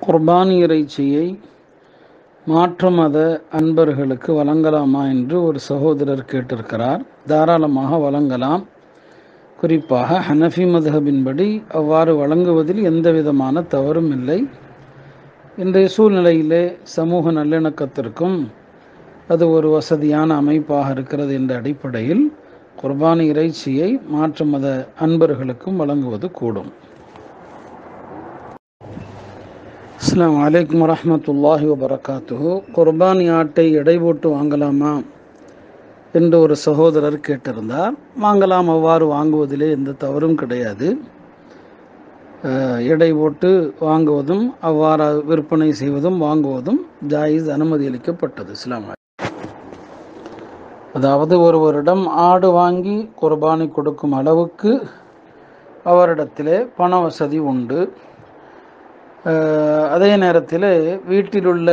குர்பானி இறைச்சியை மாற்று மத அன்பர்களுக்கு வழங்கலாமா என்று ஒரு சகோதரர் கேட்டிருக்கிறார் தாராளமாக வழங்கலாம் குறிப்பாக ஹனஃபி மதுஹபின்படி அவ்வாறு வழங்குவதில் எந்த விதமான தவறும் இல்லை இன்றைய சூழ்நிலையிலே சமூக நல்லிணக்கத்திற்கும் அது ஒரு வசதியான அமைப்பாக இருக்கிறது என்ற அடிப்படையில் குர்பானி இறைச்சியை மாற்று மத அன்பர்களுக்கும் வழங்குவது கூடும் அஸ்லாம் வலைக்கம் வரமத்துல்லாஹி வபரகாத்துஹு குர்பானி ஆட்டை எடை போட்டு வாங்கலாமா என்று ஒரு சகோதரர் கேட்டிருந்தார் வாங்கலாம் அவ்வாறு வாங்குவதிலே எந்த தவறும் கிடையாது எடை போட்டு வாங்குவதும் அவ்வாறு விற்பனை செய்வதும் வாங்குவதும் ஜாயிஸ் அனுமதி அளிக்கப்பட்டது இஸ்லாம் அதாவது ஒருவரிடம் ஆடு வாங்கி குர்பானி கொடுக்கும் அளவுக்கு அவரிடத்திலே பண வசதி உண்டு அதே நேரத்தில் வீட்டிலுள்ள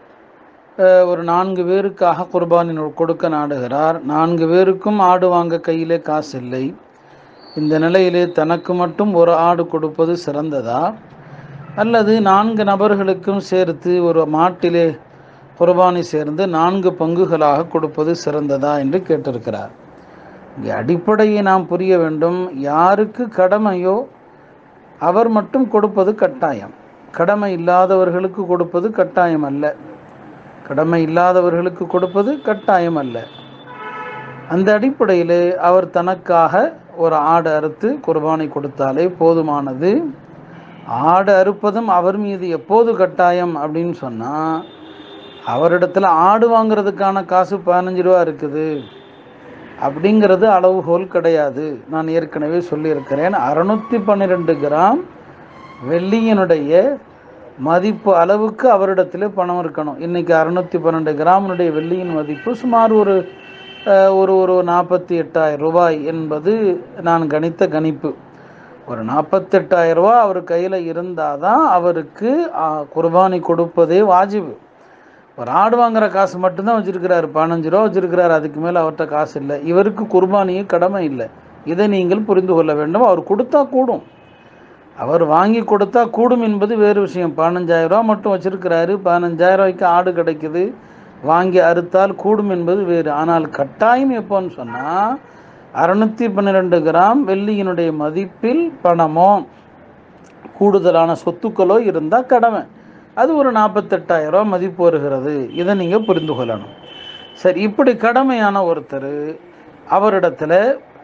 ஒரு நான்கு பேருக்காக குர்பானி கொடுக்க நாடுகிறார் நான்கு பேருக்கும் ஆடு வாங்க கையிலே காசு இல்லை இந்த நிலையிலே தனக்கு மட்டும் ஒரு ஆடு கொடுப்பது சிறந்ததா அல்லது நான்கு நபர்களுக்கும் சேர்த்து ஒரு மாட்டிலே குர்பானி சேர்ந்து நான்கு பங்குகளாக கொடுப்பது சிறந்ததா என்று கேட்டிருக்கிறார் இங்கே அடிப்படையை நாம் புரிய வேண்டும் யாருக்கு கடமையோ அவர் மட்டும் கொடுப்பது கட்டாயம் கடமை இல்லாதவர்களுக்கு கொடுப்பது கட்டாயம் அல்ல கடமை இல்லாதவர்களுக்கு கொடுப்பது கட்டாயம் அல்ல அந்த அடிப்படையில் அவர் தனக்காக ஒரு ஆடு அறுத்து குர்பானை கொடுத்தாலே போதுமானது ஆடு அறுப்பதும் அவர் மீது எப்போது கட்டாயம் அப்படின்னு சொன்னால் அவரிடத்துல ஆடு வாங்குறதுக்கான காசு பதினஞ்சு ரூபா இருக்குது அப்படிங்கிறது அளவுகோல் கிடையாது நான் ஏற்கனவே சொல்லியிருக்கிறேன் அறுநூத்தி பன்னிரெண்டு கிராம் வெள்ளியினுடைய மதிப்பு அளவுக்கு அவரிடத்துல பணம் இருக்கணும் இன்னைக்கு அறுநூத்தி பன்னெண்டு கிராமினுடைய வெள்ளியின் மதிப்பு சுமார் ஒரு ஒரு ஒரு நாற்பத்தி எட்டாயிரம் ரூபாய் என்பது நான் கணித்த கணிப்பு ஒரு நாற்பத்தெட்டாயிரம் ரூபாய் அவர் கையில் இருந்தால் தான் அவருக்கு குர்பானி கொடுப்பதே வாஜிபு ஒரு ஆடு வாங்குற காசு மட்டும்தான் வச்சிருக்கிறாரு பதினஞ்சு ரூபா வச்சிருக்கிறாரு அதுக்கு மேலே அவர்கிட்ட காசு இல்லை இவருக்கு குர்பானியே கடமை இல்லை இதை நீங்கள் புரிந்து கொள்ள வேண்டும் அவர் கொடுத்தா கூடும் அவர் வாங்கி கொடுத்தா கூடும் என்பது வேறு விஷயம் பதினஞ்சாயிரம் ரூபா மட்டும் வச்சிருக்கிறாரு பதினஞ்சாயிரம் ரூபாய்க்கு ஆடு கிடைக்குது வாங்கி அறுத்தால் கூடும் என்பது வேறு ஆனால் கட்டாயம் எப்போன்னு சொன்னால் அறுநூத்தி பன்னிரெண்டு கிராம் வெள்ளியினுடைய மதிப்பில் பணமோ கூடுதலான சொத்துக்களோ இருந்தால் கடமை அது ஒரு நாற்பத்தெட்டாயிரம் ரூபா மதிப்பு வருகிறது இதை நீங்கள் புரிந்து கொள்ளணும் சரி இப்படி கடமையான ஒருத்தர் அவரிடத்துல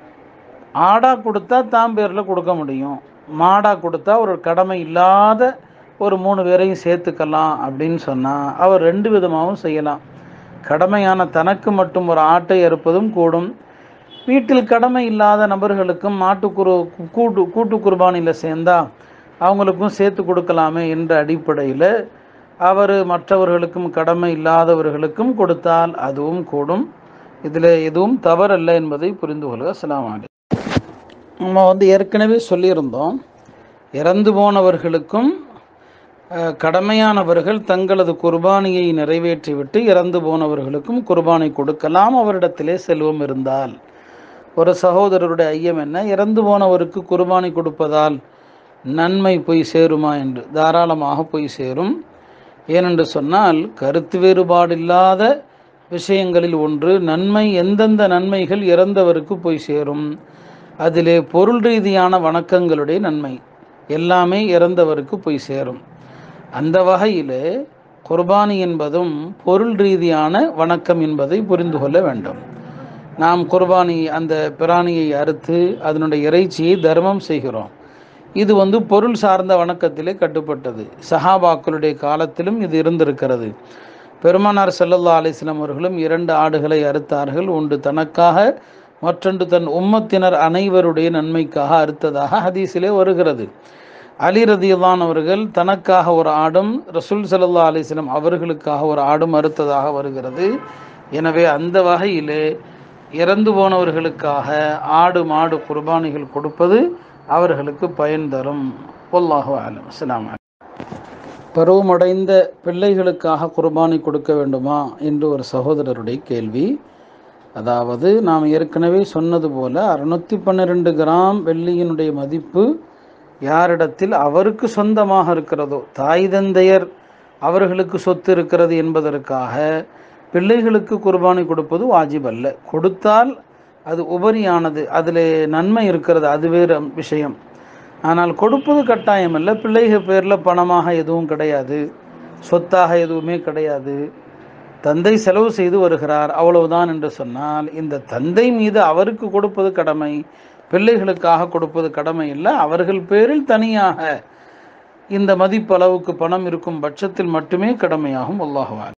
ஆடா கொடுத்தா தாம் பேரில் கொடுக்க முடியும் மாடா கொடுத்தா ஒரு கடமை இல்லாத ஒரு மூணு பேரையும் சேர்த்துக்கலாம் அப்படின்னு சொன்னால் அவர் ரெண்டு விதமாகவும் செய்யலாம் கடமையான தனக்கு மட்டும் ஒரு ஆட்டை அறுப்பதும் கூடும் வீட்டில் கடமை இல்லாத நபர்களுக்கும் மாட்டுக்குரு கூட்டு கூட்டு குர்பானியில் சேர்ந்தா அவங்களுக்கும் சேர்த்து கொடுக்கலாமே என்ற அடிப்படையில் அவர் மற்றவர்களுக்கும் கடமை இல்லாதவர்களுக்கும் கொடுத்தால் அதுவும் கூடும் இதில் எதுவும் தவறல்ல என்பதை புரிந்து கொள்க அஸ்லாம் அலி நம்ம வந்து ஏற்கனவே சொல்லியிருந்தோம் இறந்து போனவர்களுக்கும் கடமையானவர்கள் தங்களது குர்பானியை நிறைவேற்றிவிட்டு இறந்து போனவர்களுக்கும் குர்பானை கொடுக்கலாம் அவரிடத்திலே செல்வம் இருந்தால் ஒரு சகோதரருடைய ஐயம் என்ன இறந்து போனவருக்கு குர்பானி கொடுப்பதால் நன்மை போய் சேருமா என்று தாராளமாக போய் சேரும் ஏனென்று சொன்னால் கருத்து வேறுபாடு இல்லாத விஷயங்களில் ஒன்று நன்மை எந்தெந்த நன்மைகள் இறந்தவருக்கு போய் சேரும் அதிலே பொருள் ரீதியான வணக்கங்களுடைய நன்மை எல்லாமே இறந்தவருக்கு போய் சேரும் அந்த வகையில் குர்பானி என்பதும் பொருள் ரீதியான வணக்கம் என்பதை புரிந்து கொள்ள வேண்டும் நாம் குர்பானி அந்த பிராணியை அறுத்து அதனுடைய இறைச்சியை தர்மம் செய்கிறோம் இது வந்து பொருள் சார்ந்த வணக்கத்திலே கட்டுப்பட்டது சஹாபாக்களுடைய காலத்திலும் இது இருந்திருக்கிறது பெருமானார் செல்லல்லா அலிஸ்லாம் அவர்களும் இரண்டு ஆடுகளை அறுத்தார்கள் ஒன்று தனக்காக மற்றொன்று தன் உம்மத்தினர் அனைவருடைய நன்மைக்காக அறுத்ததாக ஹதீஸிலே வருகிறது அலி ரதியுல்லான் அவர்கள் தனக்காக ஒரு ஆடும் ரசூல் சல்லா அலிஸ்லாம் அவர்களுக்காக ஒரு ஆடும் அறுத்ததாக வருகிறது எனவே அந்த வகையிலே இறந்து போனவர்களுக்காக ஆடு மாடு குர்பானிகள் கொடுப்பது அவர்களுக்கு பயன் தரும் பொல்லாஹு ஆலம் அஸ்லாம் பருவமடைந்த பிள்ளைகளுக்காக குர்பானி கொடுக்க வேண்டுமா என்று ஒரு சகோதரருடைய கேள்வி அதாவது நாம் ஏற்கனவே சொன்னது போல அறுநூத்தி பன்னிரெண்டு கிராம் வெள்ளியினுடைய மதிப்பு யாரிடத்தில் அவருக்கு சொந்தமாக இருக்கிறதோ தாய் தந்தையர் அவர்களுக்கு சொத்து இருக்கிறது என்பதற்காக பிள்ளைகளுக்கு குர்பானி கொடுப்பது வாஜிப் அல்ல கொடுத்தால் அது உபரியானது அதில் நன்மை இருக்கிறது அது வேறு விஷயம் ஆனால் கொடுப்பது கட்டாயம் அல்ல பிள்ளைகள் பேரில் பணமாக எதுவும் கிடையாது சொத்தாக எதுவுமே கிடையாது தந்தை செலவு செய்து வருகிறார் அவ்வளவுதான் என்று சொன்னால் இந்த தந்தை மீது அவருக்கு கொடுப்பது கடமை பிள்ளைகளுக்காக கொடுப்பது கடமை இல்லை அவர்கள் பேரில் தனியாக இந்த மதிப்பளவுக்கு பணம் இருக்கும் பட்சத்தில் மட்டுமே கடமையாகும் அல்லாஹுவால்